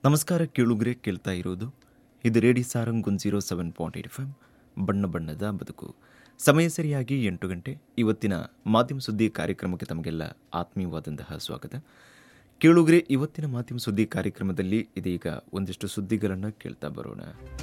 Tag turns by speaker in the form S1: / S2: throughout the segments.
S1: ನಮಸ್ಕಾರ ಕೇಳುಗರೆ ಕೇಳ್ತಾ ಇರೋದು ಇದು radio Sarang one zero seven point eight F ಬಣ್ಣ ಬಣ್ಣದ ಬದುಕು ಸಮಯ ಸರಿಯಾಗಿ ಎಂಟು ಗಂಟೆ ಇವತ್ತಿನ ಮಾಧ್ಯಮ ಸುದ್ದಿ ಕಾರ್ಯಕ್ರಮಕ್ಕೆ ತಮಗೆಲ್ಲ ಆತ್ಮೀಯವಾದಂತಹ ಸ್ವಾಗತ ಕೇಳುಗರೆ ಇವತ್ತಿನ ಮಾಧ್ಯಮ ಸುದ್ದಿ ಕಾರ್ಯಕ್ರಮದಲ್ಲಿ ಇದೀಗ ಒಂದಿಷ್ಟು ಸುದ್ದಿಗಳನ್ನು ಕೇಳ್ತಾ ಬರೋಣ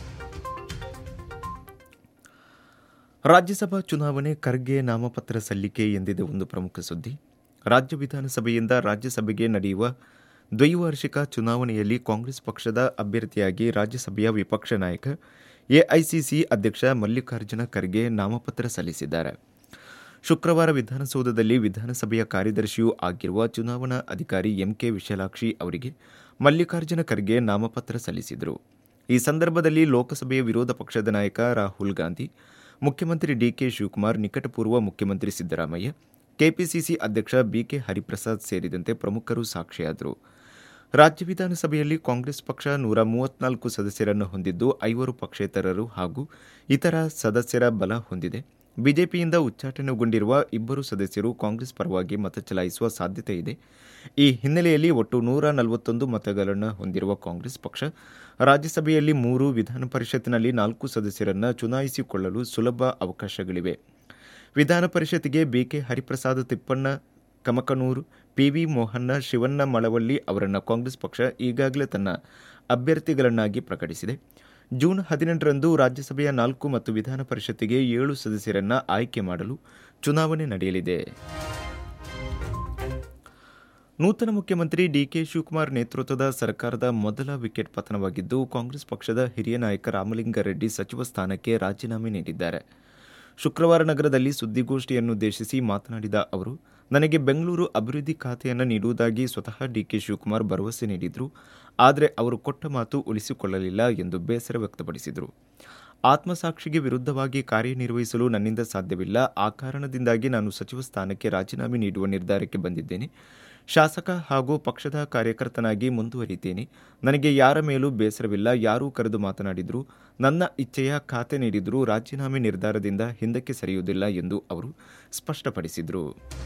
S1: ರಾಜ್ಯಸಭಾ ಚುನಾವಣೆ ಖರ್ಗೆ ನಾಮಪತ್ರ ಸಲ್ಲಿಕೆ ಎಂದಿದೆ ಒಂದು ಪ್ರಮುಖ ಸುದ್ದಿ ರಾಜ್ಯ ವಿಧಾನಸಭೆಯಿಂದ ರಾಜ್ಯಸಭೆಗೆ ನಡೆಯುವ ದ್ವೈವಾರ್ಷಿಕ ಚುನಾವಣೆಯಲ್ಲಿ ಕಾಂಗ್ರೆಸ್ ಪಕ್ಷದ ಅಭ್ಯರ್ಥಿಯಾಗಿ ರಾಜ್ಯಸಭೆಯ ವಿಪಕ್ಷ ನಾಯಕ ಎಐಸಿಸಿ ಅಧ್ಯಕ್ಷ ಮಲ್ಲಿಕಾರ್ಜುನ ಖರ್ಗೆ ನಾಮಪತ್ರ ಸಲ್ಲಿಸಿದ್ದಾರೆ ಶುಕ್ರವಾರ ವಿಧಾನಸೌಧದಲ್ಲಿ ವಿಧಾನಸಭೆಯ ಕಾರ್ಯದರ್ಶಿಯೂ ಆಗಿರುವ ಚುನಾವಣಾ ಅಧಿಕಾರಿ ಎಂಕೆ ವಿಶಾಲಾಕ್ಷಿ ಅವರಿಗೆ ಮಲ್ಲಿಕಾರ್ಜುನ ಖರ್ಗೆ ನಾಮಪತ್ರ ಸಲ್ಲಿಸಿದರು ಈ ಸಂದರ್ಭದಲ್ಲಿ ಲೋಕಸಭೆಯ ವಿರೋಧ ಪಕ್ಷದ ನಾಯಕ ರಾಹುಲ್ ಗಾಂಧಿ ಮುಖ್ಯಮಂತ್ರಿ ಡಿಕೆ ಶಿವಕುಮಾರ್ ನಿಕಟಪೂರ್ವ ಮುಖ್ಯಮಂತ್ರಿ ಸಿದ್ದರಾಮಯ್ಯ ಕೆಪಿಸಿಸಿ ಅಧ್ಯಕ್ಷ ಬಿಕೆ ಹರಿಪ್ರಸಾದ್ ಸೇರಿದಂತೆ ಪ್ರಮುಖರು ಸಾಕ್ಷಿಯಾದರು ರಾಜ್ಯ ವಿಧಾನಸಭೆಯಲ್ಲಿ ಕಾಂಗ್ರೆಸ್ ಪಕ್ಷ ನೂರ ಮೂವತ್ನಾಲ್ಕು ಸದಸ್ಯರನ್ನು ಹೊಂದಿದ್ದು ಐವರು ಪಕ್ಷೇತರರು ಹಾಗೂ ಇತರ ಸದಸ್ಯರ ಬಲ ಹೊಂದಿದೆ ಬಿಜೆಪಿಯಿಂದ ಉಚ್ಚಾಟನೆಗೊಂಡಿರುವ ಇಬ್ಬರು ಸದಸ್ಯರು ಕಾಂಗ್ರೆಸ್ ಪರವಾಗಿ ಮತ ಚಲಾಯಿಸುವ ಸಾಧ್ಯತೆ ಇದೆ ಈ ಹಿನ್ನೆಲೆಯಲ್ಲಿ ಒಟ್ಟು ನೂರ ನಲವತ್ತೊಂದು ಮತಗಳನ್ನು ಹೊಂದಿರುವ ಕಾಂಗ್ರೆಸ್ ಪಕ್ಷ ರಾಜ್ಯಸಭೆಯಲ್ಲಿ ಮೂರು ವಿಧಾನ ಪರಿಷತ್ತಿನಲ್ಲಿ ನಾಲ್ಕು ಸದಸ್ಯರನ್ನು ಚುನಾಯಿಸಿಕೊಳ್ಳಲು ಸುಲಭ ಅವಕಾಶಗಳಿವೆ ವಿಧಾನ ಪರಿಷತ್ತಿಗೆ ಬಿಕೆ ಹರಿಪ್ರಸಾದ್ ತಿಪ್ಪಣ್ಣ ಕಮಕನೂರು ಪಿವಿ ಮೋಹನ್ನ ಶಿವಣ್ಣ ಮಳವಳ್ಳಿ ಅವರನ್ನು ಕಾಂಗ್ರೆಸ್ ಪಕ್ಷ ಈಗಾಗಲೇ ತನ್ನ ಅಭ್ಯರ್ಥಿಗಳನ್ನಾಗಿ ಪ್ರಕಟಿಸಿದೆ ಜೂನ್ ಹದಿನೆಂಟರಂದು ರಾಜ್ಯಸಭೆಯ ನಾಲ್ಕು ಮತ್ತು ವಿಧಾನ ಪರಿಷತ್ತಿಗೆ ಏಳು ಸದಸ್ಯರನ್ನ ಆಯ್ಕೆ ಮಾಡಲು ಚುನಾವಣೆ ನಡೆಯಲಿದೆ ನೂತನ ಮುಖ್ಯಮಂತ್ರಿ ಡಿಕೆ ಶಿವಕುಮಾರ್ ನೇತೃತ್ವದ ಸರ್ಕಾರದ ಮೊದಲ ವಿಕೆಟ್ ಪತನವಾಗಿದ್ದು ಕಾಂಗ್ರೆಸ್ ಪಕ್ಷದ ಹಿರಿಯ ನಾಯಕ ರಾಮಲಿಂಗಾರೆಡ್ಡಿ ಸಚಿವ ಸ್ಥಾನಕ್ಕೆ ರಾಜೀನಾಮೆ ನೀಡಿದ್ದಾರೆ ಶುಕ್ರವಾರ ನಗರದಲ್ಲಿ ಸುದ್ದಿಗೋಷ್ಠಿಯನ್ನುದ್ದೇಶಿಸಿ ಮಾತನಾಡಿದ ಅವರು ನನಗೆ ಬೆಂಗಳೂರು ಅಭಿವೃದ್ಧಿ ಖಾತೆಯನ್ನು ನೀಡುವುದಾಗಿ ಸ್ವತಃ ಡಿಕೆ ಶಿವಕುಮಾರ್ ಭರವಸೆ ನೀಡಿದ್ರು ಆದರೆ ಅವರು ಕೊಟ್ಟ ಮಾತು ಉಳಿಸಿಕೊಳ್ಳಲಿಲ್ಲ ಎಂದು ಬೇಸರ ವ್ಯಕ್ತಪಡಿಸಿದರು ಆತ್ಮಸಾಕ್ಷಿಗೆ ವಿರುದ್ಧವಾಗಿ ಕಾರ್ಯನಿರ್ವಹಿಸಲು ನನ್ನಿಂದ ಸಾಧ್ಯವಿಲ್ಲ ಆ ಕಾರಣದಿಂದಾಗಿ ನಾನು ಸಚಿವ ಸ್ಥಾನಕ್ಕೆ ರಾಜೀನಾಮೆ ನೀಡುವ ನಿರ್ಧಾರಕ್ಕೆ ಬಂದಿದ್ದೇನೆ ಶಾಸಕ ಹಾಗೂ ಪಕ್ಷದ ಕಾರ್ಯಕರ್ತನಾಗಿ ಮುಂದುವರಿತೇನೆ ನನಗೆ ಯಾರ ಮೇಲೂ ಬೇಸರವಿಲ್ಲ ಯಾರೂ ಕರೆದು ಮಾತನಾಡಿದ್ರು ನನ್ನ ಇಚ್ಛೆಯ ಖಾತೆ ನೀಡಿದರೂ ರಾಜೀನಾಮೆ ನಿರ್ಧಾರದಿಂದ ಹಿಂದಕ್ಕೆ ಸರಿಯುವುದಿಲ್ಲ ಎಂದು ಅವರು ಸ್ಪಷ್ಟಪಡಿಸಿದರು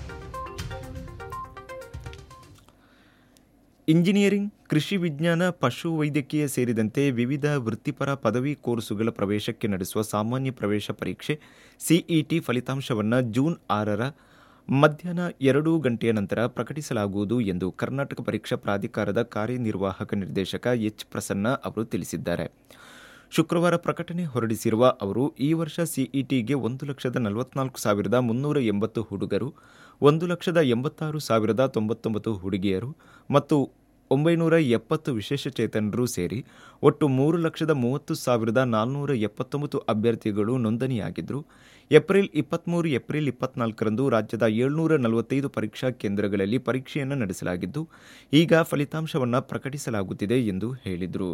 S1: ಇಂಜಿನಿಯರಿಂಗ್ ಕೃಷಿ ವಿಜ್ಞಾನ ಪಶು ವೈದ್ಯಕೀಯ ಸೇರಿದಂತೆ ವಿವಿಧ ವೃತ್ತಿಪರ ಪದವಿ ಕೋರ್ಸುಗಳ ಪ್ರವೇಶಕ್ಕೆ ನಡೆಸುವ ಸಾಮಾನ್ಯ ಪ್ರವೇಶ ಪರೀಕ್ಷೆ ಸಿಇಟಿ ಫಲಿತಾಂಶವನ್ನು ಜೂನ್ ಆರರ ಮಧ್ಯಾಹ್ನ ಎರಡು ಗಂಟೆಯ ನಂತರ ಪ್ರಕಟಿಸಲಾಗುವುದು ಎಂದು ಕರ್ನಾಟಕ ಪರೀಕ್ಷಾ ಪ್ರಾಧಿಕಾರದ ಕಾರ್ಯನಿರ್ವಾಹಕ ನಿರ್ದೇಶಕ ಎಚ್ ಪ್ರಸನ್ನ ಅವರು ತಿಳಿಸಿದ್ದಾರೆ ಶುಕ್ರವಾರ ಪ್ರಕಟಣೆ ಹೊರಡಿಸಿರುವ ಅವರು ಈ ವರ್ಷ ಸಿಇಟಿಗೆ ಒಂದು ಲಕ್ಷದ ನಲವತ್ನಾಲ್ಕು ಸಾವಿರದ ಮುನ್ನೂರ ಎಂಬತ್ತು ಹುಡುಗರು ಒಂದು ಲಕ್ಷದ ಎಂಬತ್ತಾರು ಸಾವಿರದ ತೊಂಬತ್ತೊಂಬತ್ತು ಹುಡುಗಿಯರು ಮತ್ತು ಒಂಬೈನೂರ ಎಪ್ಪತ್ತು ವಿಶೇಷಚೇತನರು ಸೇರಿ ಒಟ್ಟು ಮೂರು ಲಕ್ಷದ ಮೂವತ್ತು ಸಾವಿರದ ನಾಲ್ನೂರ ಎಪ್ಪತ್ತೊಂಬತ್ತು ಅಭ್ಯರ್ಥಿಗಳು ನೋಂದಣಿಯಾಗಿದ್ದರು ಏಪ್ರಿಲ್ ಇಪ್ಪತ್ತ್ಮೂರು ಏಪ್ರಿಲ್ ಇಪ್ಪತ್ನಾಲ್ಕರಂದು ರಾಜ್ಯದ ಏಳ್ನೂರ ನಲವತ್ತೈದು ಪರೀಕ್ಷಾ ಕೇಂದ್ರಗಳಲ್ಲಿ ಪರೀಕ್ಷೆಯನ್ನು ನಡೆಸಲಾಗಿದ್ದು ಈಗ ಫಲಿತಾಂಶವನ್ನು ಪ್ರಕಟಿಸಲಾಗುತ್ತಿದೆ ಎಂದು ಹೇಳಿದರು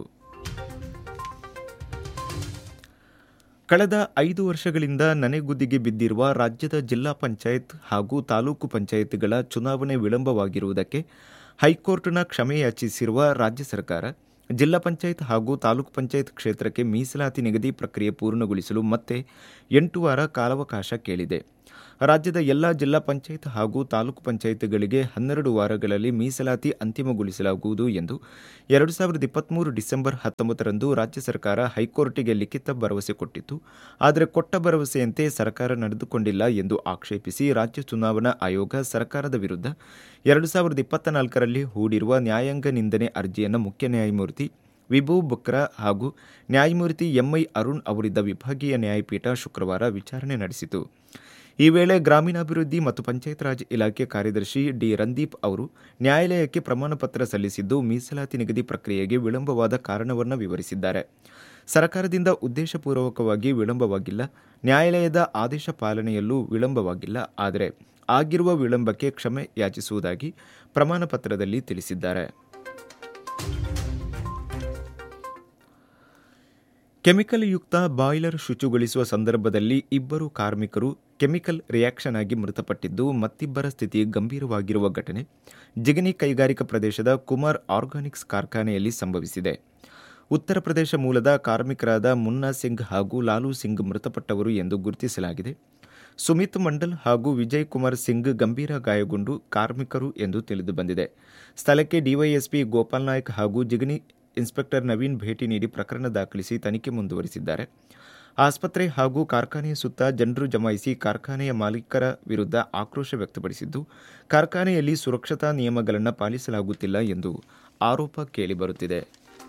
S1: ಕಳೆದ ಐದು ವರ್ಷಗಳಿಂದ ನನೆಗುದ್ದಿಗೆ ಬಿದ್ದಿರುವ ರಾಜ್ಯದ ಜಿಲ್ಲಾ ಪಂಚಾಯತ್ ಹಾಗೂ ತಾಲೂಕು ಪಂಚಾಯತ್ಗಳ ಚುನಾವಣೆ ವಿಳಂಬವಾಗಿರುವುದಕ್ಕೆ ಹೈಕೋರ್ಟ್ನ ಕ್ಷಮೆ ಯಾಚಿಸಿರುವ ರಾಜ್ಯ ಸರ್ಕಾರ ಜಿಲ್ಲಾ ಪಂಚಾಯತ್ ಹಾಗೂ ತಾಲೂಕು ಪಂಚಾಯತ್ ಕ್ಷೇತ್ರಕ್ಕೆ ಮೀಸಲಾತಿ ನಿಗದಿ ಪ್ರಕ್ರಿಯೆ ಪೂರ್ಣಗೊಳಿಸಲು ಮತ್ತೆ ಎಂಟು ವಾರ ಕಾಲಾವಕಾಶ ಕೇಳಿದೆ ರಾಜ್ಯದ ಎಲ್ಲ ಜಿಲ್ಲಾ ಪಂಚಾಯತ್ ಹಾಗೂ ತಾಲೂಕು ಪಂಚಾಯತ್ಗಳಿಗೆ ಹನ್ನೆರಡು ವಾರಗಳಲ್ಲಿ ಮೀಸಲಾತಿ ಅಂತಿಮಗೊಳಿಸಲಾಗುವುದು ಎಂದು ಎರಡು ಸಾವಿರದ ಇಪ್ಪತ್ತ್ಮೂರು ಡಿಸೆಂಬರ್ ಹತ್ತೊಂಬತ್ತರಂದು ರಾಜ್ಯ ಸರ್ಕಾರ ಹೈಕೋರ್ಟಿಗೆ ಲಿಖಿತ ಭರವಸೆ ಕೊಟ್ಟಿತ್ತು ಆದರೆ ಕೊಟ್ಟ ಭರವಸೆಯಂತೆ ಸರ್ಕಾರ ನಡೆದುಕೊಂಡಿಲ್ಲ ಎಂದು ಆಕ್ಷೇಪಿಸಿ ರಾಜ್ಯ ಚುನಾವಣಾ ಆಯೋಗ ಸರ್ಕಾರದ ವಿರುದ್ಧ ಎರಡು ಸಾವಿರದ ಇಪ್ಪತ್ತ ನಾಲ್ಕರಲ್ಲಿ ಹೂಡಿರುವ ನ್ಯಾಯಾಂಗ ನಿಂದನೆ ಅರ್ಜಿಯನ್ನು ಮುಖ್ಯ ನ್ಯಾಯಮೂರ್ತಿ ವಿಭು ಬುಕ್ರಾ ಹಾಗೂ ನ್ಯಾಯಮೂರ್ತಿ ಎಂಐ ಅರುಣ್ ಅವರಿದ್ದ ವಿಭಾಗೀಯ ನ್ಯಾಯಪೀಠ ಶುಕ್ರವಾರ ವಿಚಾರಣೆ ನಡೆಸಿತು ಈ ವೇಳೆ ಗ್ರಾಮೀಣಾಭಿವೃದ್ಧಿ ಮತ್ತು ಪಂಚಾಯತ್ ರಾಜ್ ಇಲಾಖೆ ಕಾರ್ಯದರ್ಶಿ ಡಿ ರಂದೀಪ್ ಅವರು ನ್ಯಾಯಾಲಯಕ್ಕೆ ಪ್ರಮಾಣ ಪತ್ರ ಸಲ್ಲಿಸಿದ್ದು ಮೀಸಲಾತಿ ನಿಗದಿ ಪ್ರಕ್ರಿಯೆಗೆ ವಿಳಂಬವಾದ ಕಾರಣವನ್ನು ವಿವರಿಸಿದ್ದಾರೆ ಸರ್ಕಾರದಿಂದ ಉದ್ದೇಶಪೂರ್ವಕವಾಗಿ ವಿಳಂಬವಾಗಿಲ್ಲ ನ್ಯಾಯಾಲಯದ ಆದೇಶ ಪಾಲನೆಯಲ್ಲೂ ವಿಳಂಬವಾಗಿಲ್ಲ ಆದರೆ ಆಗಿರುವ ವಿಳಂಬಕ್ಕೆ ಕ್ಷಮೆ ಯಾಚಿಸುವುದಾಗಿ ಪ್ರಮಾಣ ಪತ್ರದಲ್ಲಿ ತಿಳಿಸಿದ್ದಾರೆ ಕೆಮಿಕಲ್ ಯುಕ್ತ ಬಾಯ್ಲರ್ ಶುಚಿಗೊಳಿಸುವ ಸಂದರ್ಭದಲ್ಲಿ ಇಬ್ಬರು ಕಾರ್ಮಿಕರು ಕೆಮಿಕಲ್ ರಿಯಾಕ್ಷನ್ ಆಗಿ ಮೃತಪಟ್ಟಿದ್ದು ಮತ್ತಿಬ್ಬರ ಸ್ಥಿತಿ ಗಂಭೀರವಾಗಿರುವ ಘಟನೆ ಜಿಗನಿ ಕೈಗಾರಿಕಾ ಪ್ರದೇಶದ ಕುಮಾರ್ ಆರ್ಗಾನಿಕ್ಸ್ ಕಾರ್ಖಾನೆಯಲ್ಲಿ ಸಂಭವಿಸಿದೆ ಉತ್ತರ ಪ್ರದೇಶ ಮೂಲದ ಕಾರ್ಮಿಕರಾದ ಮುನ್ನಾ ಸಿಂಗ್ ಹಾಗೂ ಲಾಲು ಸಿಂಗ್ ಮೃತಪಟ್ಟವರು ಎಂದು ಗುರುತಿಸಲಾಗಿದೆ ಸುಮಿತ್ ಮಂಡಲ್ ಹಾಗೂ ವಿಜಯ್ ಕುಮಾರ್ ಸಿಂಗ್ ಗಂಭೀರ ಗಾಯಗೊಂಡು ಕಾರ್ಮಿಕರು ಎಂದು ತಿಳಿದುಬಂದಿದೆ ಸ್ಥಳಕ್ಕೆ ಡಿವೈಎಸ್ಪಿ ಗೋಪಾಲ್ ನಾಯ್ಕ್ ಹಾಗೂ ಜಿಗಣಿ ಇನ್ಸ್ಪೆಕ್ಟರ್ ನವೀನ್ ಭೇಟಿ ನೀಡಿ ಪ್ರಕರಣ ದಾಖಲಿಸಿ ತನಿಖೆ ಮುಂದುವರಿಸಿದ್ದಾರೆ ಆಸ್ಪತ್ರೆ ಹಾಗೂ ಕಾರ್ಖಾನೆಯ ಸುತ್ತ ಜನರು ಜಮಾಯಿಸಿ ಕಾರ್ಖಾನೆಯ ಮಾಲೀಕರ ವಿರುದ್ಧ ಆಕ್ರೋಶ ವ್ಯಕ್ತಪಡಿಸಿದ್ದು ಕಾರ್ಖಾನೆಯಲ್ಲಿ ಸುರಕ್ಷತಾ ನಿಯಮಗಳನ್ನು ಪಾಲಿಸಲಾಗುತ್ತಿಲ್ಲ ಎಂದು ಆರೋಪ ಕೇಳಿಬರುತ್ತಿದೆ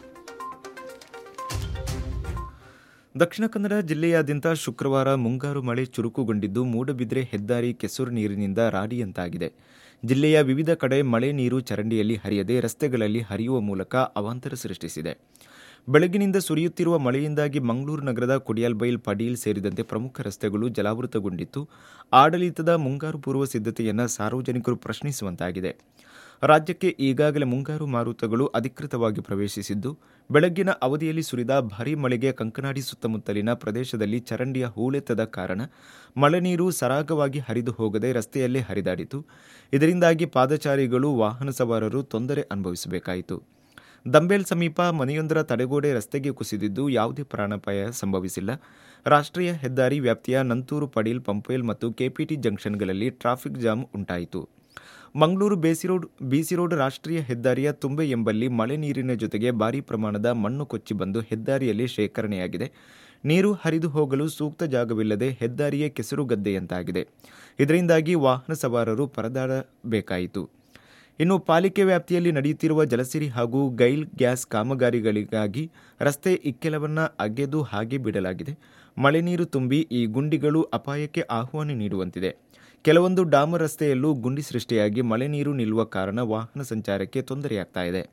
S1: ದಕ್ಷಿಣ ಕನ್ನಡ ಜಿಲ್ಲೆಯಾದ್ಯಂತ ಶುಕ್ರವಾರ ಮುಂಗಾರು ಮಳೆ ಚುರುಕುಗೊಂಡಿದ್ದು ಮೂಡಬಿದ್ರೆ ಹೆದ್ದಾರಿ ಕೆಸರು ನೀರಿನಿಂದ ರಾಡಿಯಂತಾಗಿದೆ ಜಿಲ್ಲೆಯ ವಿವಿಧ ಕಡೆ ಮಳೆ ನೀರು ಚರಂಡಿಯಲ್ಲಿ ಹರಿಯದೆ ರಸ್ತೆಗಳಲ್ಲಿ ಹರಿಯುವ ಮೂಲಕ ಅವಾಂತರ ಸೃಷ್ಟಿಸಿದೆ ಬೆಳಗಿನಿಂದ ಸುರಿಯುತ್ತಿರುವ ಮಳೆಯಿಂದಾಗಿ ಮಂಗಳೂರು ನಗರದ ಕೊಡಿಯಾಲ್ಬೈಲ್ ಪಡೀಲ್ ಸೇರಿದಂತೆ ಪ್ರಮುಖ ರಸ್ತೆಗಳು ಜಲಾವೃತಗೊಂಡಿದ್ದು ಆಡಳಿತದ ಮುಂಗಾರು ಪೂರ್ವ ಸಿದ್ಧತೆಯನ್ನು ಸಾರ್ವಜನಿಕರು ಪ್ರಶ್ನಿಸುವಂತಾಗಿದೆ ರಾಜ್ಯಕ್ಕೆ ಈಗಾಗಲೇ ಮುಂಗಾರು ಮಾರುತಗಳು ಅಧಿಕೃತವಾಗಿ ಪ್ರವೇಶಿಸಿದ್ದು ಬೆಳಗ್ಗಿನ ಅವಧಿಯಲ್ಲಿ ಸುರಿದ ಭಾರೀ ಮಳೆಗೆ ಕಂಕನಾಡಿ ಸುತ್ತಮುತ್ತಲಿನ ಪ್ರದೇಶದಲ್ಲಿ ಚರಂಡಿಯ ಹೂಳೆತ್ತದ ಕಾರಣ ಮಳೆ ನೀರು ಸರಾಗವಾಗಿ ಹರಿದು ಹೋಗದೆ ರಸ್ತೆಯಲ್ಲೇ ಹರಿದಾಡಿತು ಇದರಿಂದಾಗಿ ಪಾದಚಾರಿಗಳು ವಾಹನ ಸವಾರರು ತೊಂದರೆ ಅನುಭವಿಸಬೇಕಾಯಿತು ದಂಬೇಲ್ ಸಮೀಪ ಮನೆಯೊಂದರ ತಡೆಗೋಡೆ ರಸ್ತೆಗೆ ಕುಸಿದಿದ್ದು ಯಾವುದೇ ಪ್ರಾಣಾಪಾಯ ಸಂಭವಿಸಿಲ್ಲ ರಾಷ್ಟ್ರೀಯ ಹೆದ್ದಾರಿ ವ್ಯಾಪ್ತಿಯ ನಂತೂರು ಪಡೀಲ್ ಪಂಪೇಲ್ ಮತ್ತು ಕೆಪಿಟಿ ಜಂಕ್ಷನ್ಗಳಲ್ಲಿ ಟ್ರಾಫಿಕ್ ಜಾಮ್ ಉಂಟಾಯಿತು Mangaluru B C road B C road ರಾಷ್ಟ್ರೀಯ ಹೆದ್ದಾರಿಯ ತುಂಬೆ ಎಂಬಲ್ಲಿ ಮಳೆ ನೀರಿನ ಜೊತೆಗೆ ಭಾರೀ ಪ್ರಮಾಣದ ಮಣ್ಣು ಕೊಚ್ಚಿ ಬಂದು ಹೆದ್ದಾರಿಯಲ್ಲಿ ಶೇಖರಣೆಯಾಗಿದೆ ನೀರು ಹರಿದು ಹೋಗಲು ಸೂಕ್ತ ಜಾಗವಿಲ್ಲದೆ ಹೆದ್ದಾರಿಯೇ ಕೆಸರು ಗದ್ದೆಯಂತಾಗಿದೆ ಇದರಿಂದಾಗಿ ವಾಹನ ಸವಾರರು ಪರದಾಡಬೇಕಾಯಿತು ಇನ್ನು ಪಾಲಿಕೆ ವ್ಯಾಪ್ತಿಯಲ್ಲಿ ನಡೆಯುತ್ತಿರುವ ಜಲಸಿರಿ ಹಾಗೂ ಗೈಲ್ ಗ್ಯಾಸ್ ಕಾಮಗಾರಿಗಳಿಗಾಗಿ ರಸ್ತೆ ಇಕ್ಕೆಲವನ್ನು ಅಗೆದು ಹಾಗೆ ಬಿಡಲಾಗಿದೆ ಮಳೆ ನೀರು ತುಂಬಿ ಈ ಗುಂಡಿಗಳು ಅಪಾಯಕ್ಕೆ ಆಹ್ವಾನ ನೀಡುವಂತಿದೆ ಕೆಲವೊಂದು ಡಾಮರ್ ರಸ್ತೆಯಲ್ಲೂ ಗುಂಡಿ ಸೃಷ್ಟಿಯಾಗಿ ಮಳೆ ನೀರು ನಿಲ್ಲುವ ಕಾರಣ ವಾಹನ ಸಂಚಾರಕ್ಕೆ ತೊಂದರೆಯಾಗ್ತಾ ಇದೆ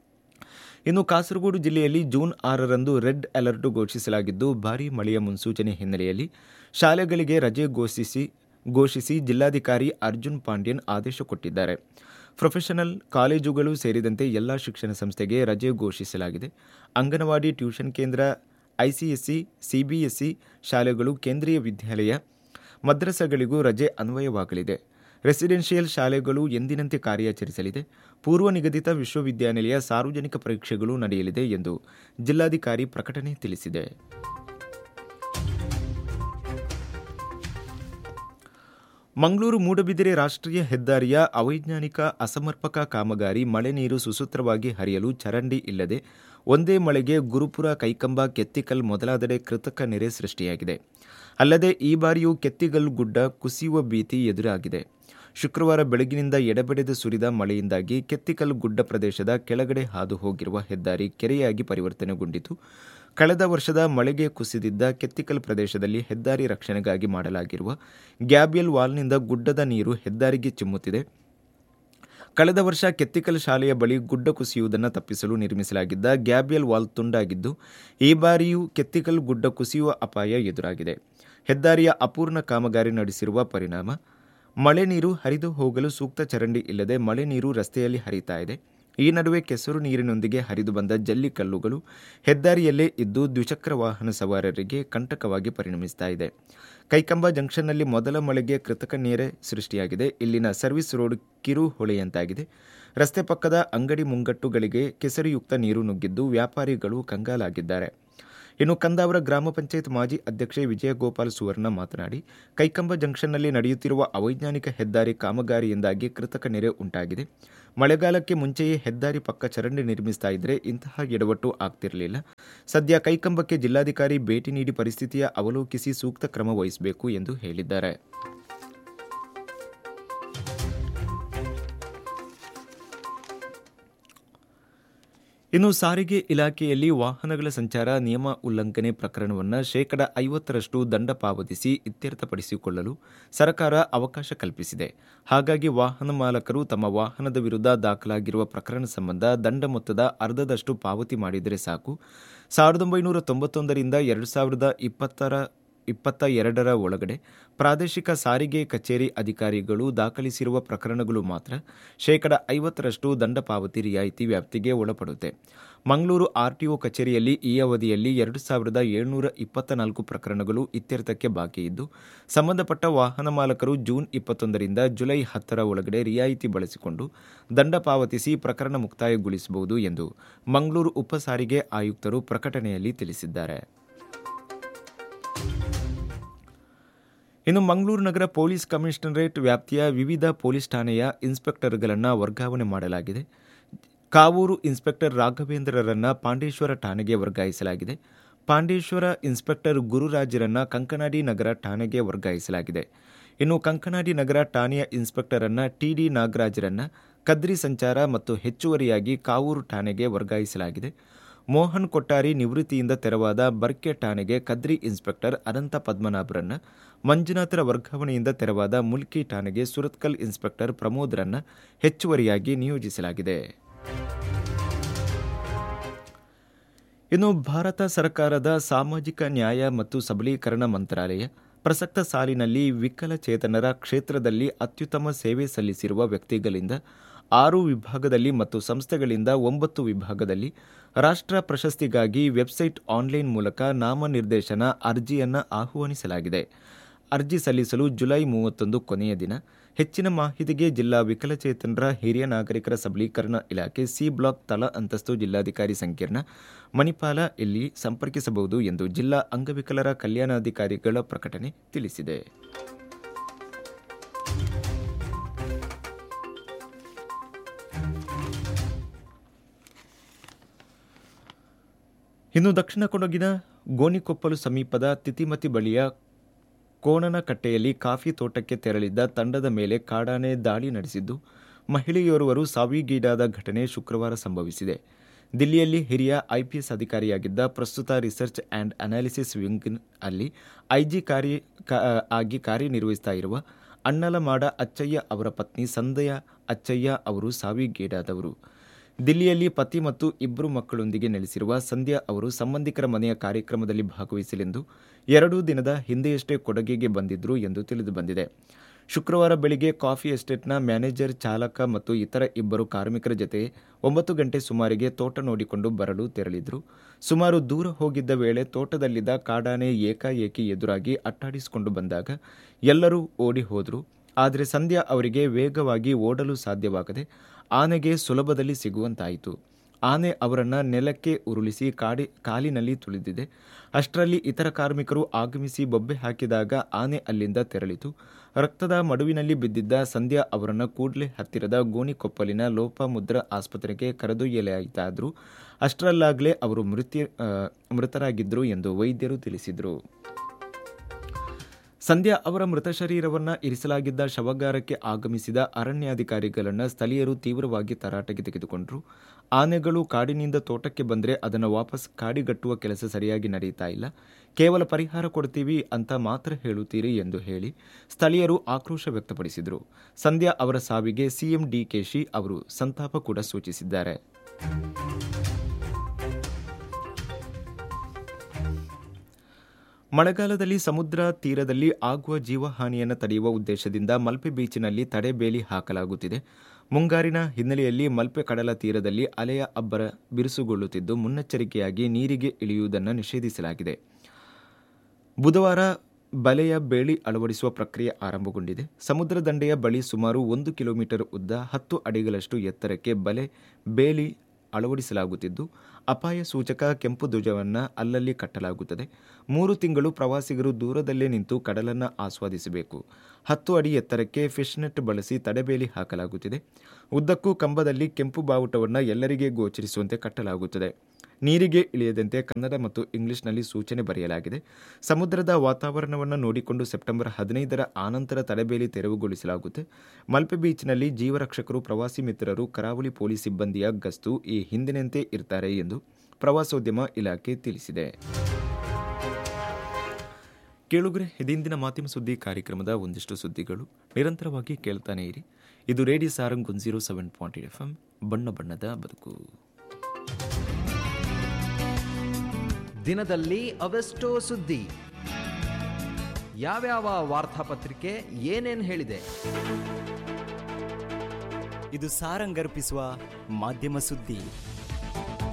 S1: ಇನ್ನು ಕಾಸರಗೋಡು ಜಿಲ್ಲೆಯಲ್ಲಿ ಜೂನ್ ಆರರಂದು ರೆಡ್ ಅಲರ್ಟ್ ಘೋಷಿಸಲಾಗಿದ್ದು ಭಾರೀ ಮಳೆಯ ಮುನ್ಸೂಚನೆ ಹಿನ್ನೆಲೆಯಲ್ಲಿ ಶಾಲೆಗಳಿಗೆ ರಜೆ ಘೋಷಿಸಿ ಘೋಷಿಸಿ ಜಿಲ್ಲಾಧಿಕಾರಿ ಅರ್ಜುನ್ ಪಾಂಡ್ಯನ್ ಆದೇಶ ಕೊಟ್ಟಿದ್ದಾರೆ ಪ್ರೊಫೆಷನಲ್ ಕಾಲೇಜುಗಳು ಸೇರಿದಂತೆ ಎಲ್ಲ ಶಿಕ್ಷಣ ಸಂಸ್ಥೆಗೆ ರಜೆ ಘೋಷಿಸಲಾಗಿದೆ ಅಂಗನವಾಡಿ ಟ್ಯೂಷನ್ ಕೇಂದ್ರ ಐಸಿಎಸ್ಸಿ ಸಿಬಿಎಸ್ಇ ಶಾಲೆಗಳು ಕೇಂದ್ರೀಯ ವಿದ್ಯಾಲಯ ಮದ್ರಸಗಳಿಗೂ ರಜೆ ಅನ್ವಯವಾಗಲಿದೆ ರೆಸಿಡೆನ್ಷಿಯಲ್ ಶಾಲೆಗಳು ಎಂದಿನಂತೆ ಕಾರ್ಯಾಚರಿಸಲಿದೆ ಪೂರ್ವ ನಿಗದಿತ ವಿಶ್ವವಿದ್ಯಾನಿಲಯ ಸಾರ್ವಜನಿಕ ಪರೀಕ್ಷೆಗಳು ನಡೆಯಲಿದೆ ಎಂದು ಜಿಲ್ಲಾಧಿಕಾರಿ ಪ್ರಕಟಣೆ ತಿಳಿಸಿದೆ ಮಂಗಳೂರು ಮೂಡಬಿದಿರೆ ರಾಷ್ಟ್ರೀಯ ಹೆದ್ದಾರಿಯ ಅವೈಜ್ಞಾನಿಕ ಅಸಮರ್ಪಕ ಕಾಮಗಾರಿ ಮಳೆ ನೀರು ಸುಸೂತ್ರವಾಗಿ ಹರಿಯಲು ಚರಂಡಿ ಇಲ್ಲದೆ ಒಂದೇ ಮಳೆಗೆ ಗುರುಪುರ ಕೈಕಂಬ ಕೆತ್ತಿಕಲ್ ಮೊದಲಾದೆಡೆ ಕೃತಕ ನೆರೆ ಸೃಷ್ಟಿಯಾಗಿದೆ ಅಲ್ಲದೆ ಈ ಬಾರಿಯೂ ಕೆತ್ತಿಗಲ್ ಗುಡ್ಡ ಕುಸಿಯುವ ಭೀತಿ ಎದುರಾಗಿದೆ ಶುಕ್ರವಾರ ಬೆಳಗಿನಿಂದ ಎಡಬಿಡದೆ ಸುರಿದ ಮಳೆಯಿಂದಾಗಿ ಕೆತ್ತಿಕಲ್ ಗುಡ್ಡ ಪ್ರದೇಶದ ಕೆಳಗಡೆ ಹಾದು ಹೋಗಿರುವ ಹೆದ್ದಾರಿ ಕೆರೆಯಾಗಿ ಪರಿವರ್ತನೆಗೊಂಡಿತು ಕಳೆದ ವರ್ಷದ ಮಳೆಗೆ ಕುಸಿದಿದ್ದ ಕೆತ್ತಿಕಲ್ ಪ್ರದೇಶದಲ್ಲಿ ಹೆದ್ದಾರಿ ರಕ್ಷಣೆಗಾಗಿ ಮಾಡಲಾಗಿರುವ ಗ್ಯಾಬಿಯಲ್ ವಾಲ್ನಿಂದ ಗುಡ್ಡದ ನೀರು ಹೆದ್ದಾರಿಗೆ ಚಿಮ್ಮುತ್ತಿದೆ ಕಳೆದ ವರ್ಷ ಕೆತ್ತಿಕಲ್ ಶಾಲೆಯ ಬಳಿ ಗುಡ್ಡ ಕುಸಿಯುವುದನ್ನು ತಪ್ಪಿಸಲು ನಿರ್ಮಿಸಲಾಗಿದ್ದ ಗ್ಯಾಬಿಯಲ್ ವಾಲ್ ತುಂಡಾಗಿದ್ದು ಈ ಬಾರಿಯೂ ಕೆತ್ತಿಕಲ್ ಗುಡ್ಡ ಕುಸಿಯುವ ಅಪಾಯ ಎದುರಾಗಿದೆ ಹೆದ್ದಾರಿಯ ಅಪೂರ್ಣ ಕಾಮಗಾರಿ ನಡೆಸಿರುವ ಪರಿಣಾಮ ಮಳೆ ನೀರು ಹರಿದು ಹೋಗಲು ಸೂಕ್ತ ಚರಂಡಿ ಇಲ್ಲದೆ ಮಳೆ ನೀರು ರಸ್ತೆಯಲ್ಲಿ ಹರಿತಾ ಇದೆ ಈ ನಡುವೆ ಕೆಸರು ನೀರಿನೊಂದಿಗೆ ಹರಿದು ಬಂದ ಜಲ್ಲಿ ಕಲ್ಲುಗಳು ಹೆದ್ದಾರಿಯಲ್ಲೇ ಇದ್ದು ದ್ವಿಚಕ್ರ ವಾಹನ ಸವಾರರಿಗೆ ಕಂಟಕವಾಗಿ ಪರಿಣಮಿಸ್ತಾ ಇದೆ ಕೈಕಂಬ ಜಂಕ್ಷನ್ನಲ್ಲಿ ಮೊದಲ ಮಳೆಗೆ ಕೃತಕ ನೇರೆ ಸೃಷ್ಟಿಯಾಗಿದೆ ಇಲ್ಲಿನ ಸರ್ವಿಸ್ ರೋಡ್ ಕಿರು ಹೊಳೆಯಂತಾಗಿದೆ ರಸ್ತೆ ಪಕ್ಕದ ಅಂಗಡಿ ಮುಂಗಟ್ಟುಗಳಿಗೆ ಕೆಸರಿಯುಕ್ತ ನೀರು ನುಗ್ಗಿದ್ದು ವ್ಯಾಪಾರಿಗಳು ಕಂಗಾಲಾಗಿದ್ದಾರೆ ಇನ್ನು ಕಂದಾವರ ಗ್ರಾಮ ಪಂಚಾಯತ್ ಮಾಜಿ ಅಧ್ಯಕ್ಷೆ ವಿಜಯಗೋಪಾಲ್ ಸುವರ್ಣ ಮಾತನಾಡಿ ಕೈಕಂಬ ಜಂಕ್ಷನ್ನಲ್ಲಿ ನಡೆಯುತ್ತಿರುವ ಅವೈಜ್ಞಾನಿಕ ಹೆದ್ದಾರಿ ಕಾಮಗಾರಿಯಿಂದಾಗಿ ಕೃತಕ ನೆರೆ ಉಂಟಾಗಿದೆ ಮಳೆಗಾಲಕ್ಕೆ ಮುಂಚೆಯೇ ಹೆದ್ದಾರಿ ಪಕ್ಕ ಚರಂಡಿ ನಿರ್ಮಿಸ್ತಾ ಇದ್ರೆ ಇಂತಹ ಎಡವಟ್ಟು ಆಗ್ತಿರಲಿಲ್ಲ ಸದ್ಯ ಕೈಕಂಬಕ್ಕೆ ಜಿಲ್ಲಾಧಿಕಾರಿ ಭೇಟಿ ನೀಡಿ ಪರಿಸ್ಥಿತಿಯ ಅವಲೋಕಿಸಿ ಸೂಕ್ತ ಕ್ರಮ ವಹಿಸಬೇಕು ಎಂದು ಹೇಳಿದ್ದಾರೆ ಇನ್ನು ಸಾರಿಗೆ ಇಲಾಖೆಯಲ್ಲಿ ವಾಹನಗಳ ಸಂಚಾರ ನಿಯಮ ಉಲ್ಲಂಘನೆ ಪ್ರಕರಣವನ್ನು ಶೇಕಡ ಐವತ್ತರಷ್ಟು ದಂಡ ಪಾವತಿಸಿ ಇತ್ಯರ್ಥಪಡಿಸಿಕೊಳ್ಳಲು ಸರ್ಕಾರ ಅವಕಾಶ ಕಲ್ಪಿಸಿದೆ ಹಾಗಾಗಿ ವಾಹನ ಮಾಲಕರು ತಮ್ಮ ವಾಹನದ ವಿರುದ್ಧ ದಾಖಲಾಗಿರುವ ಪ್ರಕರಣ ಸಂಬಂಧ ದಂಡ ಮೊತ್ತದ ಅರ್ಧದಷ್ಟು ಪಾವತಿ ಮಾಡಿದರೆ ಸಾಕು ಸಾವಿರದ ಒಂಬೈನೂರ ತೊಂಬತ್ತೊಂದರಿಂದ ಎರಡು ಸಾವಿರದ ಇಪ್ಪತ್ತರ ಇಪ್ಪತ್ತ ಎರಡರ ಒಳಗಡೆ ಪ್ರಾದೇಶಿಕ ಸಾರಿಗೆ ಕಚೇರಿ ಅಧಿಕಾರಿಗಳು ದಾಖಲಿಸಿರುವ ಪ್ರಕರಣಗಳು ಮಾತ್ರ ಶೇಕಡ ಐವತ್ತರಷ್ಟು ದಂಡ ಪಾವತಿ ರಿಯಾಯಿತಿ ವ್ಯಾಪ್ತಿಗೆ ಒಳಪಡುತ್ತೆ ಮಂಗಳೂರು ಆರ್ಟಿಒ ಕಚೇರಿಯಲ್ಲಿ ಈ ಅವಧಿಯಲ್ಲಿ ಎರಡು ಸಾವಿರದ ಏಳ್ನೂರ ಇಪ್ಪತ್ತ ನಾಲ್ಕು ಪ್ರಕರಣಗಳು ಇತ್ಯರ್ಥಕ್ಕೆ ಬಾಕಿ ಇದ್ದು ಸಂಬಂಧಪಟ್ಟ ವಾಹನ ಮಾಲಕರು ಜೂನ್ ಇಪ್ಪತ್ತೊಂದರಿಂದ ಜುಲೈ ಹತ್ತರ ಒಳಗಡೆ ರಿಯಾಯಿತಿ ಬಳಸಿಕೊಂಡು ದಂಡ ಪಾವತಿಸಿ ಪ್ರಕರಣ ಮುಕ್ತಾಯಗೊಳಿಸಬಹುದು ಎಂದು ಮಂಗಳೂರು ಉಪ ಸಾರಿಗೆ ಆಯುಕ್ತರು ಪ್ರಕಟಣೆಯಲ್ಲಿ ತಿಳಿಸಿದ್ದಾರೆ ಇನ್ನು ಮಂಗಳೂರು ನಗರ ಪೊಲೀಸ್ ಕಮಿಷನರೇಟ್ ವ್ಯಾಪ್ತಿಯ ವಿವಿಧ ಪೊಲೀಸ್ ಠಾಣೆಯ ಇನ್ಸ್ಪೆಕ್ಟರ್ಗಳನ್ನು ವರ್ಗಾವಣೆ ಮಾಡಲಾಗಿದೆ ಕಾವೂರು ಇನ್ಸ್ಪೆಕ್ಟರ್ ರಾಘವೇಂದ್ರರನ್ನ ಪಾಂಡೇಶ್ವರ ಠಾಣೆಗೆ ವರ್ಗಾಯಿಸಲಾಗಿದೆ ಪಾಂಡೇಶ್ವರ ಇನ್ಸ್ಪೆಕ್ಟರ್ ಗುರುರಾಜರನ್ನ ಕಂಕನಾಡಿ ನಗರ ಠಾಣೆಗೆ ವರ್ಗಾಯಿಸಲಾಗಿದೆ ಇನ್ನು ಕಂಕನಾಡಿ ನಗರ ಠಾಣೆಯ ಇನ್ಸ್ಪೆಕ್ಟರ್ ಅನ್ನ ಟಿಡಿ ನಾಗರಾಜರನ್ನ ಕದ್ರಿ ಸಂಚಾರ ಮತ್ತು ಹೆಚ್ಚುವರಿಯಾಗಿ ಕಾವೂರು ಠಾಣೆಗೆ ವರ್ಗಾಯಿಸಲಾಗಿದೆ ಮೋಹನ್ ಕೊಟ್ಟಾರಿ ನಿವೃತ್ತಿಯಿಂದ ತೆರವಾದ ಬರ್ಕೆ ಠಾಣೆಗೆ ಕದ್ರಿ ಇನ್ಸ್ಪೆಕ್ಟರ್ ಅನಂತ ಪದ್ಮನಾಭರನ್ನ ಮಂಜುನಾಥರ ವರ್ಗಾವಣೆಯಿಂದ ತೆರವಾದ ಮುಲ್ಕಿ ಠಾಣೆಗೆ ಸುರತ್ಕಲ್ ಇನ್ಸ್ಪೆಕ್ಟರ್ ಪ್ರಮೋದ್ರನ್ನ ಹೆಚ್ಚುವರಿಯಾಗಿ ನಿಯೋಜಿಸಲಾಗಿದೆ ಇನ್ನು ಭಾರತ ಸರ್ಕಾರದ ಸಾಮಾಜಿಕ ನ್ಯಾಯ ಮತ್ತು ಸಬಲೀಕರಣ ಮಂತ್ರಾಲಯ ಪ್ರಸಕ್ತ ಸಾಲಿನಲ್ಲಿ ವಿಕಲಚೇತನರ ಕ್ಷೇತ್ರದಲ್ಲಿ ಅತ್ಯುತ್ತಮ ಸೇವೆ ಸಲ್ಲಿಸಿರುವ ವ್ಯಕ್ತಿಗಳಿಂದ ಆರು ವಿಭಾಗದಲ್ಲಿ ಮತ್ತು ಸಂಸ್ಥೆಗಳಿಂದ ಒಂಬತ್ತು ವಿಭಾಗದಲ್ಲಿ ರಾಷ್ಟ್ರ ಪ್ರಶಸ್ತಿಗಾಗಿ ವೆಬ್ಸೈಟ್ ಆನ್ಲೈನ್ ಮೂಲಕ ನಾಮನಿರ್ದೇಶನ ಅರ್ಜಿಯನ್ನು ಆಹ್ವಾನಿಸಲಾಗಿದೆ ಅರ್ಜಿ ಸಲ್ಲಿಸಲು ಜುಲೈ ಮೂವತ್ತೊಂದು ಕೊನೆಯ ದಿನ ಹೆಚ್ಚಿನ ಮಾಹಿತಿಗೆ ಜಿಲ್ಲಾ ವಿಕಲಚೇತನರ ಹಿರಿಯ ನಾಗರಿಕರ ಸಬಲೀಕರಣ ಇಲಾಖೆ ಸಿ ಬ್ಲಾಕ್ ತಲಾ ಅಂತಸ್ತು ಜಿಲ್ಲಾಧಿಕಾರಿ ಸಂಕೀರ್ಣ ಮಣಿಪಾಲ ಇಲ್ಲಿ ಸಂಪರ್ಕಿಸಬಹುದು ಎಂದು ಜಿಲ್ಲಾ ಅಂಗವಿಕಲರ ಕಲ್ಯಾಣಾಧಿಕಾರಿಗಳ ಪ್ರಕಟಣೆ ತಿಳಿಸಿದೆ ಇನ್ನು ದಕ್ಷಿಣ ಕೊಡಗಿನ ಗೋಣಿಕೊಪ್ಪಲು ಸಮೀಪದ ತಿತಿಮತಿ ಬಳಿಯ ಕೋಣನಕಟ್ಟೆಯಲ್ಲಿ ಕಾಫಿ ತೋಟಕ್ಕೆ ತೆರಳಿದ್ದ ತಂಡದ ಮೇಲೆ ಕಾಡಾನೆ ದಾಳಿ ನಡೆಸಿದ್ದು ಮಹಿಳೆಯೋರ್ವರು ಸಾವಿಗೀಡಾದ ಘಟನೆ ಶುಕ್ರವಾರ ಸಂಭವಿಸಿದೆ ದಿಲ್ಲಿಯಲ್ಲಿ ಹಿರಿಯ ಐಪಿಎಸ್ ಅಧಿಕಾರಿಯಾಗಿದ್ದ ಪ್ರಸ್ತುತ ರಿಸರ್ಚ್ ಆ್ಯಂಡ್ ಅನಾಲಿಸಿಸ್ ವಿಂಗ್ ಅಲ್ಲಿ ಐಜಿ ಕಾರ್ಯ ಆಗಿ ಕಾರ್ಯನಿರ್ವಹಿಸ್ತಾ ಇರುವ ಅಣ್ಣಲಮಾಡ ಅಚ್ಚಯ್ಯ ಅವರ ಪತ್ನಿ ಸಂದಯ ಅಚ್ಚಯ್ಯ ಅವರು ಸಾವಿಗೀಡಾದವರು ದಿಲ್ಲಿಯಲ್ಲಿ ಪತಿ ಮತ್ತು ಇಬ್ಬರು ಮಕ್ಕಳೊಂದಿಗೆ ನೆಲೆಸಿರುವ ಸಂಧ್ಯಾ ಅವರು ಸಂಬಂಧಿಕರ ಮನೆಯ ಕಾರ್ಯಕ್ರಮದಲ್ಲಿ ಭಾಗವಹಿಸಲೆಂದು ಎರಡು ದಿನದ ಹಿಂದೆಯಷ್ಟೇ ಕೊಡಗಿಗೆ ಬಂದಿದ್ರು ಎಂದು ತಿಳಿದು ಬಂದಿದೆ ಶುಕ್ರವಾರ ಬೆಳಿಗ್ಗೆ ಕಾಫಿ ಎಸ್ಟೇಟ್ನ ಮ್ಯಾನೇಜರ್ ಚಾಲಕ ಮತ್ತು ಇತರ ಇಬ್ಬರು ಕಾರ್ಮಿಕರ ಜತೆ ಒಂಬತ್ತು ಗಂಟೆ ಸುಮಾರಿಗೆ ತೋಟ ನೋಡಿಕೊಂಡು ಬರಲು ತೆರಳಿದ್ರು ಸುಮಾರು ದೂರ ಹೋಗಿದ್ದ ವೇಳೆ ತೋಟದಲ್ಲಿದ್ದ ಕಾಡಾನೆ ಏಕಾಏಕಿ ಎದುರಾಗಿ ಅಟ್ಟಾಡಿಸಿಕೊಂಡು ಬಂದಾಗ ಎಲ್ಲರೂ ಓಡಿ ಹೋದರು ಆದರೆ ಸಂಧ್ಯಾ ಅವರಿಗೆ ವೇಗವಾಗಿ ಓಡಲು ಸಾಧ್ಯವಾಗದೆ ಆನೆಗೆ ಸುಲಭದಲ್ಲಿ ಸಿಗುವಂತಾಯಿತು ಆನೆ ಅವರನ್ನ ನೆಲಕ್ಕೆ ಉರುಳಿಸಿ ಕಾಡಿ ಕಾಲಿನಲ್ಲಿ ತುಳಿದಿದೆ ಅಷ್ಟರಲ್ಲಿ ಇತರ ಕಾರ್ಮಿಕರು ಆಗಮಿಸಿ ಬೊಬ್ಬೆ ಹಾಕಿದಾಗ ಆನೆ ಅಲ್ಲಿಂದ ತೆರಳಿತು ರಕ್ತದ ಮಡುವಿನಲ್ಲಿ ಬಿದ್ದಿದ್ದ ಸಂಧ್ಯಾ ಅವರನ್ನು ಕೂಡಲೇ ಹತ್ತಿರದ ಗೋಣಿಕೊಪ್ಪಲಿನ ಲೋಪಮುದ್ರ ಆಸ್ಪತ್ರೆಗೆ ಕರೆದೊಯ್ಯಲಾಯಿತಾದರೂ ಅಷ್ಟರಲ್ಲಾಗಲೇ ಅವರು ಮೃತ್ಯು ಮೃತರಾಗಿದ್ದರು ಎಂದು ವೈದ್ಯರು ತಿಳಿಸಿದರು ಸಂಧ್ಯಾ ಅವರ ಮೃತ ಶರೀರವನ್ನು ಇರಿಸಲಾಗಿದ್ದ ಶವಗಾರಕ್ಕೆ ಆಗಮಿಸಿದ ಅರಣ್ಯಾಧಿಕಾರಿಗಳನ್ನು ಸ್ಥಳೀಯರು ತೀವ್ರವಾಗಿ ತರಾಟೆಗೆ ತೆಗೆದುಕೊಂಡರು ಆನೆಗಳು ಕಾಡಿನಿಂದ ತೋಟಕ್ಕೆ ಬಂದರೆ ಅದನ್ನು ವಾಪಸ್ ಕಾಡಿಗಟ್ಟುವ ಕೆಲಸ ಸರಿಯಾಗಿ ನಡೆಯುತ್ತಾ ಇಲ್ಲ ಕೇವಲ ಪರಿಹಾರ ಕೊಡ್ತೀವಿ ಅಂತ ಮಾತ್ರ ಹೇಳುತ್ತೀರಿ ಎಂದು ಹೇಳಿ ಸ್ಥಳೀಯರು ಆಕ್ರೋಶ ವ್ಯಕ್ತಪಡಿಸಿದರು ಸಂಧ್ಯಾ ಅವರ ಸಾವಿಗೆ ಸಿಎಂ ಡಿಕೆಶಿ ಅವರು ಸಂತಾಪ ಕೂಡ ಸೂಚಿಸಿದ್ದಾರೆ ಮಳೆಗಾಲದಲ್ಲಿ ಸಮುದ್ರ ತೀರದಲ್ಲಿ ಆಗುವ ಜೀವಹಾನಿಯನ್ನು ತಡೆಯುವ ಉದ್ದೇಶದಿಂದ ಮಲ್ಪೆ ಬೀಚಿನಲ್ಲಿ ತಡೆ ಬೇಲಿ ಹಾಕಲಾಗುತ್ತಿದೆ ಮುಂಗಾರಿನ ಹಿನ್ನೆಲೆಯಲ್ಲಿ ಮಲ್ಪೆ ಕಡಲ ತೀರದಲ್ಲಿ ಅಲೆಯ ಅಬ್ಬರ ಬಿರುಸುಗೊಳ್ಳುತ್ತಿದ್ದು ಮುನ್ನೆಚ್ಚರಿಕೆಯಾಗಿ ನೀರಿಗೆ ಇಳಿಯುವುದನ್ನು ನಿಷೇಧಿಸಲಾಗಿದೆ ಬುಧವಾರ ಬಲೆಯ ಬೇಲಿ ಅಳವಡಿಸುವ ಪ್ರಕ್ರಿಯೆ ಆರಂಭಗೊಂಡಿದೆ ಸಮುದ್ರ ದಂಡೆಯ ಬಳಿ ಸುಮಾರು ಒಂದು ಕಿಲೋಮೀಟರ್ ಉದ್ದ ಹತ್ತು ಅಡಿಗಳಷ್ಟು ಎತ್ತರಕ್ಕೆ ಬಲೆ ಬೇಲಿ ಅಳವಡಿಸಲಾಗುತ್ತಿದ್ದು ಅಪಾಯ ಸೂಚಕ ಕೆಂಪು ಧ್ವಜವನ್ನು ಅಲ್ಲಲ್ಲಿ ಕಟ್ಟಲಾಗುತ್ತದೆ ಮೂರು ತಿಂಗಳು ಪ್ರವಾಸಿಗರು ದೂರದಲ್ಲೇ ನಿಂತು ಕಡಲನ್ನು ಆಸ್ವಾದಿಸಬೇಕು ಹತ್ತು ಅಡಿ ಎತ್ತರಕ್ಕೆ ಫಿಶ್ನೆಟ್ ಬಳಸಿ ತಡೆಬೇಲಿ ಹಾಕಲಾಗುತ್ತಿದೆ ಉದ್ದಕ್ಕೂ ಕಂಬದಲ್ಲಿ ಕೆಂಪು ಬಾವುಟವನ್ನು ಎಲ್ಲರಿಗೆ ಗೋಚರಿಸುವಂತೆ ಕಟ್ಟಲಾಗುತ್ತದೆ ನೀರಿಗೆ ಇಳಿಯದಂತೆ ಕನ್ನಡ ಮತ್ತು ಇಂಗ್ಲಿಷ್ನಲ್ಲಿ ಸೂಚನೆ ಬರೆಯಲಾಗಿದೆ ಸಮುದ್ರದ ವಾತಾವರಣವನ್ನು ನೋಡಿಕೊಂಡು ಸೆಪ್ಟೆಂಬರ್ ಹದಿನೈದರ ಆನಂತರ ತಡೆಬೇಲಿ ತೆರವುಗೊಳಿಸಲಾಗುತ್ತೆ ಮಲ್ಪೆ ಬೀಚ್ನಲ್ಲಿ ಜೀವರಕ್ಷಕರು ಪ್ರವಾಸಿ ಮಿತ್ರರು ಕರಾವಳಿ ಪೊಲೀಸ್ ಸಿಬ್ಬಂದಿಯ ಗಸ್ತು ಈ ಹಿಂದಿನಂತೆ ಇರ್ತಾರೆ ಎಂದು ಪ್ರವಾಸೋದ್ಯಮ ಇಲಾಖೆ ತಿಳಿಸಿದೆ ಕೇಳುಗರೆ ಇದಿಂದಿನ ಮಾಧ್ಯಮ ಸುದ್ದಿ ಕಾರ್ಯಕ್ರಮದ ಒಂದಿಷ್ಟು ಸುದ್ದಿಗಳು ನಿರಂತರವಾಗಿ ಕೇಳ್ತಾನೆ ಇರಿ ಇದು radio Sarang one zero seven point F M ಬಣ್ಣ ಬಣ್ಣದ ಬದುಕು
S2: ದಿನದಲ್ಲಿ ಅವೆಷ್ಟೋ ಸುದ್ದಿ ಯಾವ್ಯಾವ ವಾರ್ತಾಪತ್ರಿಕೆ ಏನೇನ್ ಹೇಳಿದೆ
S3: ಇದು ಸಾರಂಗರ್ಪಿಸುವ ಮಾಧ್ಯಮ ಸುದ್ದಿ